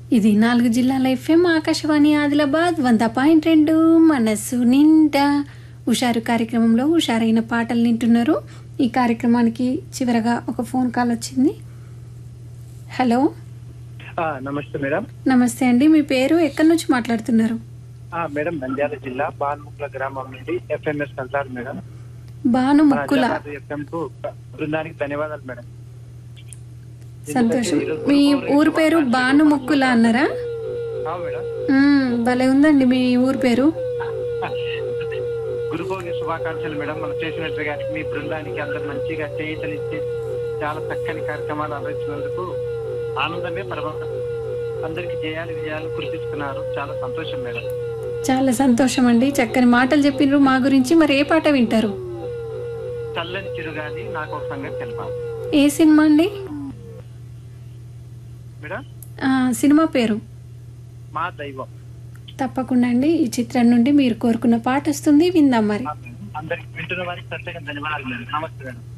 ఇది నాలుగు జిల్లాల ఎఫ్ఎం ఆకాశవాణి ఆదిలాబాద్ వంద పాయింట్ రెండు మనస్సు నిండా హుషారు కార్యక్రమంలో హుషారైన పాటలు వింటున్నారు ఈ కార్యక్రమానికి చివరగా ఒక ఫోన్ కాల్ వచ్చింది హలో ఆ, నమస్తే మేడం నమస్తే అండి మీ పేరు ఎక్కడి నుంచి మాట్లాడుతున్నారు ఆ, మేడం నంద్యాల జిల్లా బాన్ముక్ల గ్రామం నుండి ఎఫ్ఎంఎస్ కంటారు మేడం బాను మన ముక్కుల హైదరాబాద్ ఎఫ్ఎం కు బృందానికి ధన్యవాదాలు మేడం సంతోషం మీ ఊరు పేరు బాను ముక్కుల అన్నారా ఆ, మేడం మ్మ్, భలే ఉందండి మీ ఊరు పేరు గురుభోగి శుభాకాంక్షలు మేడం మనం చేసినట్టు గారికి మీ బృందానికి అందరు మంచిగా చేయితనిచ్చి చాలా చక్కని కార్యక్రమాలు అందించినందుకు ఆనందమే పరమ అందరికి జయాలు విజయాలు కురిపిస్తున్నారు చాలా సంతోషం మేడం చాలా సంతోషం అండి చక్కని మాటలు చెప్పినారు మా గురించి మరి ఏ పాట వింటారు చల్లని చిరుగాలి నాకు ఒక సంగతి తెలిపాలి ఏ సినిమా అండి మేడం ఆ, సినిమా పేరు మా దైవం తప్పకుండా అండి ఈ చిత్రం నుండి మీరు కోరుకున్న పాట వస్తుంది విందాం మరి అందరికి వింటున్న వారికి ప్రత్యేక ధన్యవాదాలు మేడం నమస్తే మేడం